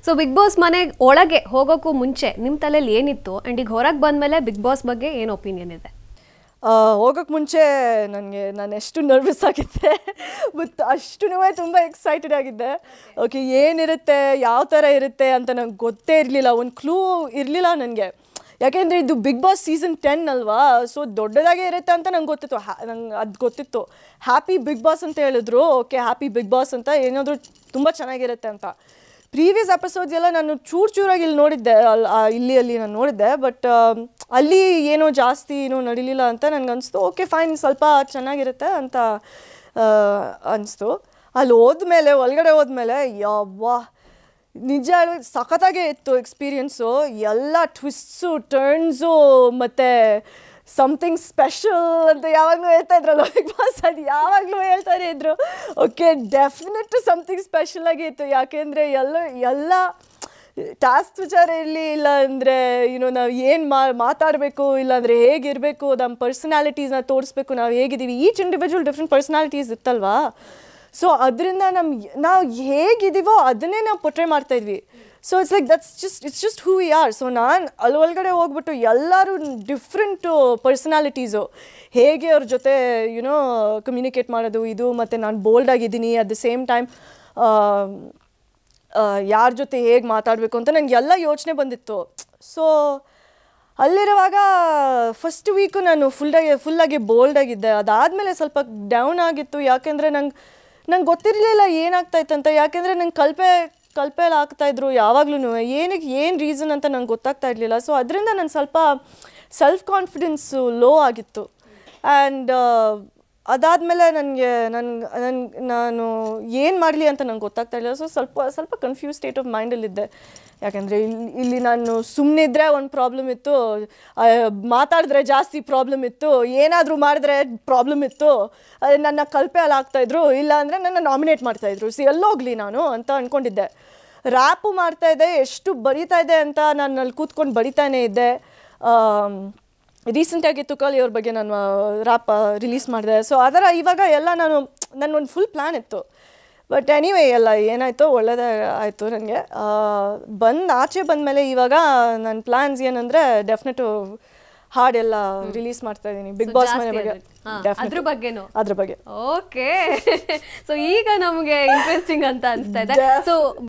So big boss ಮನೆ ಒಳಗೆ ಹೋಗೋಕ್ಕೂ ಮುಂಚೆ ನಿಮ್ಮ ತಲೆಯಲ್ಲಿ ಏನಿತ್ತು ಆ್ಯಂಡ್ ಈಗ ಹೊರಗೆ ಬಂದಮೇಲೆ ಬಿಗ್ ಬಾಸ್ ಬಗ್ಗೆ ಏನು ಒಪಿನಿಯನ್ ಇದೆ ಹೋಗೋಕ್ಕೆ ಮುಂಚೆ ನನಗೆ ನಾನು ಎಷ್ಟು ನರ್ವಸ್ ಆಗಿದ್ದೆ ಮತ್ತು ಅಷ್ಟು ತುಂಬ ಎಕ್ಸೈಟೆಡ್ ಆಗಿದ್ದೆ ಓಕೆ ಏನಿರುತ್ತೆ ಯಾವ ಥರ ಇರುತ್ತೆ ಅಂತ ನಂಗೆ ಗೊತ್ತೇ ಇರಲಿಲ್ಲ ಒಂದು ಕ್ಲೂ ಇರಲಿಲ್ಲ ನನಗೆ ಯಾಕೆಂದರೆ ಇದು ಬಿಗ್ ಬಾಸ್ ಸೀಸನ್ ಟೆನ್ ಅಲ್ವಾ ಸೊ ದೊಡ್ಡದಾಗೇ ಇರುತ್ತೆ ಅಂತ ನಂಗೆ ಗೊತ್ತಿತ್ತು ಹ್ಯಾ ನಂಗೆ ಅದು ಗೊತ್ತಿತ್ತು ಹ್ಯಾಪಿ ಬಿಗ್ ಬಾಸ್ ಅಂತ ಹೇಳಿದ್ರು ಓಕೆ ಹ್ಯಾಪಿ ಬಿಗ್ ಬಾಸ್ ಅಂತ ಏನಾದರೂ ತುಂಬ ಚೆನ್ನಾಗಿರುತ್ತೆ ಅಂತ ಪ್ರೀವಿಯಸ್ ಎಪಿಸೋಡ್ಸ್ ಎಲ್ಲ ನಾನು ಚೂರು ಚೂರಾಗಿ ಇಲ್ಲಿ ನೋಡಿದ್ದೆ ಅಲ್ಲಿ ಆ, ಇಲ್ಲಿ ಅಲ್ಲಿ ನಾನು ನೋಡಿದ್ದೆ ಬಟ್ ಅಲ್ಲಿ ಏನೋ ಜಾಸ್ತಿ ಏನೋ ನಡಿಲಿಲ್ಲ ಅಂತ ನನಗೆ ಅನಿಸ್ತು ಓಕೆ ಫೈನ್ ಸ್ವಲ್ಪ ಚೆನ್ನಾಗಿರುತ್ತೆ ಅಂತ ಅನಿಸ್ತು ಅಲ್ಲಿ ಹೋದ್ಮೇಲೆ ಒಳಗಡೆ ಹೋದ್ಮೇಲೆ ಯವ್ವಾ ನಿಜ ಹೇಳಿ ಸಖತ್ತಾಗೇ ಇತ್ತು ಎಕ್ಸ್ಪೀರಿಯನ್ಸು ಎಲ್ಲ ಟ್ವಿಸ್ಟ್ಸು ಟರ್ನ್ಸು ಮತ್ತು ಸಮಥಿಂಗ್ ಸ್ಪೆಷಲ್ ಅಂತ ಯಾವಾಗಲೂ ಹೇಳ್ತಾ ಇದ್ರಲ್ಲ ಬಿಗ್ ಬಾಸ್ ಅದು ಯಾವಾಗಲೂ ಹೇಳ್ತಾನೆ ಇದ್ರು ಓಕೆ ಡೆಫಿನೆಟ್ ಸಮಥಿಂಗ್ ಸ್ಪೆಷಲ್ ಆಗಿ ಇತ್ತು ಯಾಕೆಂದರೆ ಎಲ್ಲ ಎಲ್ಲ ಟಾಸ್ಕ್ ವಿಚಾರ ಇರಲಿ ಇಲ್ಲ ಅಂದರೆ ಯುನೋ ನಾವು ಏನು ಮಾ ಮಾತಾಡಬೇಕು ಇಲ್ಲಾಂದರೆ ಹೇಗಿರಬೇಕು ನಮ್ಮ ಪರ್ಸನಾಲಿಟೀಸ್ನ ತೋರಿಸ್ಬೇಕು ನಾವು ಹೇಗಿದ್ದೀವಿ ಈಚ್ ಇಂಡಿವಿಜುವಲ್ ಡಿಫ್ರೆಂಟ್ ಪರ್ಸನಾಲಿಟೀಸ್ ಇತ್ತಲ್ವಾ ಸೊ ಅದರಿಂದ ನಮ್ಮ ನಾವು ಹೇಗಿದ್ದೀವೋ ಅದನ್ನೇ ನಾವು ಪೊಟ್ರೆ ಮಾಡ್ತಾ ಇದ್ವಿ so it's like that's just it's just who we are so ನಾನು ಅಲ್ಲಿ ಒಳಗಡೆ ಹೋಗ್ಬಿಟ್ಟು ಎಲ್ಲರೂ ಡಿಫ್ರೆಂಟು ಪರ್ಸನಾಲಿಟೀಸು ಹೇಗೆ ಅವ್ರ ಜೊತೆ ಯುನೋ ಕಮ್ಯುನಿಕೇಟ್ ಮಾಡೋದು ಇದು ಮತ್ತು ನಾನು ಬೋಲ್ಡ್ ಆಗಿದ್ದೀನಿ ಅಟ್ ದ ಸೇಮ್ ಟೈಮ್ ಯಾರ ಜೊತೆ ಹೇಗೆ ಮಾತಾಡಬೇಕು ಅಂತ ನನಗೆ ಎಲ್ಲ ಯೋಚನೆ ಬಂದಿತ್ತು ಸೊ ಅಲ್ಲಿರುವಾಗ ಫಸ್ಟ್ ವೀಕು ನಾನು ಫುಲ್ಲಾಗಿ ಫುಲ್ಲಾಗಿ ಬೋಲ್ಡ್ ಆಗಿದ್ದೆ ಅದಾದಮೇಲೆ ಸ್ವಲ್ಪ ಡೌನ್ ಆಗಿತ್ತು ಯಾಕೆಂದರೆ ನಂಗೆ ನಂಗೆ ಗೊತ್ತಿರಲಿಲ್ಲ ಏನಾಗ್ತಾಯಿತ್ತು ಅಂತ ಯಾಕೆಂದರೆ ನಂಗೆ ಕಲ್ಪೆ ಕಲ್ಪೆಯಲ್ಲಿ ಆಗ್ತಾಯಿದ್ರು ಯಾವಾಗ್ಲೂ ಏನಕ್ಕೆ ಏನು ರೀಸನ್ ಅಂತ ನಂಗೆ ಗೊತ್ತಾಗ್ತಾ ಇರಲಿಲ್ಲ ಸೊ ಅದರಿಂದ ನಾನು ಸ್ವಲ್ಪ ಸೆಲ್ಫ್ ಕಾನ್ಫಿಡೆನ್ಸು ಲೋ ಆಗಿತ್ತು ಆ್ಯಂಡ್ ಅದಾದಮೇಲೆ ನನಗೆ ನನ್ಗೆ ನನ್ಗೆ ನಾನು ಏನು ಮಾಡಲಿ ಅಂತ ನಂಗೆ ಗೊತ್ತಾಗ್ತಾ ಇಲ್ಲ ಸೊ ಸ್ವಲ್ಪ ಸ್ವಲ್ಪ ಕನ್ಫ್ಯೂಸ್ ಸ್ಟೇಟ್ ಆಫ್ ಮೈಂಡಲ್ಲಿದ್ದೆ ಯಾಕೆಂದರೆ ಇಲ್ಲಿ ಇಲ್ಲಿ ನಾನು ಸುಮ್ಮನೆ ಇದ್ದರೆ ಒಂದು ಪ್ರಾಬ್ಲಮ್ ಇತ್ತು ಆ, ಮಾತಾಡಿದ್ರೆ ಜಾಸ್ತಿ ಪ್ರಾಬ್ಲಮ್ ಇತ್ತು ಏನಾದರೂ ಮಾಡಿದ್ರೆ ಪ್ರಾಬ್ಲಮ್ ಇತ್ತು ಅದೇ ನನ್ನ ಕಲ್ಪೆ ಅಲ್ಲಿ ಆಗ್ತಾಯಿದ್ರು ಇಲ್ಲ ಅಂದರೆ ನನ್ನ ನಾಮಿನೇಟ್ ಮಾಡ್ತಾಯಿದ್ರು ಸಿ ಎಲ್ಲೋಗ್ಲಿ ನಾನು ಅಂತ ಅಂದ್ಕೊಂಡಿದ್ದೆ ರ್ಯಾಪು ಮಾಡ್ತಾಯಿದ್ದೆ ಎಷ್ಟು ಬರಿತಾ ಇದೆ ಅಂತ ನಾನು ಅಲ್ಲಿ ಕೂತ್ಕೊಂಡು ಬರಿತಾನೇ ಇದ್ದೆ ಆಮ್, ರೀಸೆಂಟಾಗಿ ತುಕಾಲಿ ಅವ್ರ ಬಗ್ಗೆ ನಾನು ರ್ಯಾಪ್ ರಿಲೀಸ್ ಮಾಡಿದೆ ಸೊ ಅದರ ಇವಾಗ ಎಲ್ಲ ನಾನು ನನ್ನ ಒಂದು ಫುಲ್ ಪ್ಲ್ಯಾನ್ ಇತ್ತು ಬಟ್ ಎನಿವೇ ಎಲ್ಲ ಏನಾಯಿತು ಒಳ್ಳೇದೇ ಆಯಿತು ನನಗೆ ಬಂದು ಆಚೆ ಬಂದಮೇಲೆ ಇವಾಗ ನನ್ನ ಪ್ಲ್ಯಾನ್ಸ್ ಏನಂದರೆ ಡೆಫಿನೆಟು ಹಾಡೆಲ್ಲ ರಿಲೀಸ್ ಮಾಡ್ತಾ ಇದ್ದೀನಿ ಬಿಗ್ So, ಬಾಸ್ ಜಾಸ್ತಿ ಮನೆ ಬಗ್ಗೆ ಅದು. ಹಾ, Definitely. ಅದ್ರ ಬಗ್ಗೆನೂ ಅದ್ರ ಬಗ್ಗೆ ಓಕೆ ಸೊ ಈಗ ನಮಗೆ ಇಂಟ್ರೆಸ್ಟಿಂಗ್ ಅಂತ ಅನಿಸ್ತಾ ಇದೆ ಸೊ